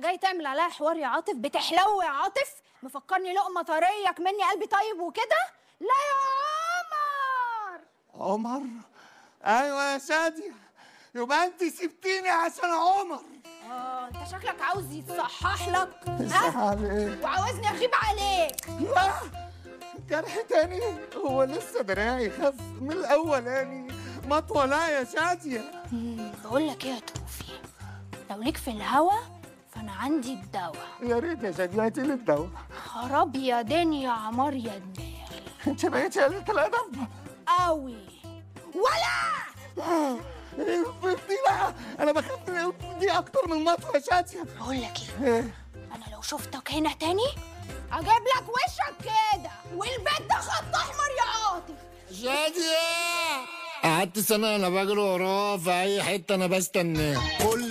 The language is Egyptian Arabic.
جاي تعمل عليا حوار يا عاطف بتحلو يا عاطف مفكرني لقمه طريك مني قلبي طيب وكده لا يا عمر عمر ايوه يا شادية يبقى انت سبتيني عشان عمر اه انت شكلك عاوز يتصحح لك صح ها عليك وعاوزني اغيب عليك لا جرح تاني هو لسه دراعي خف من الاولاني مطوة لا يا شادية بقول لك ايه يا توفي لو ليك في الهوا فانا عندي الدواء يا ريت يا شادية هاتي لي الدواء خراب يا دنيا يا عمار يا دماغي انت بقيتي قلة الادب قوي ولا دي بقى انا بخاف من دي اكتر من مطوة يا شادية بقول لك ايه انا لو شفتك هنا تاني اجيب لك وشك كده والبيت ده خط احمر يا عاطف شادية قعدت سنة أنا بجري وراه في أي حتة أنا بستناه كل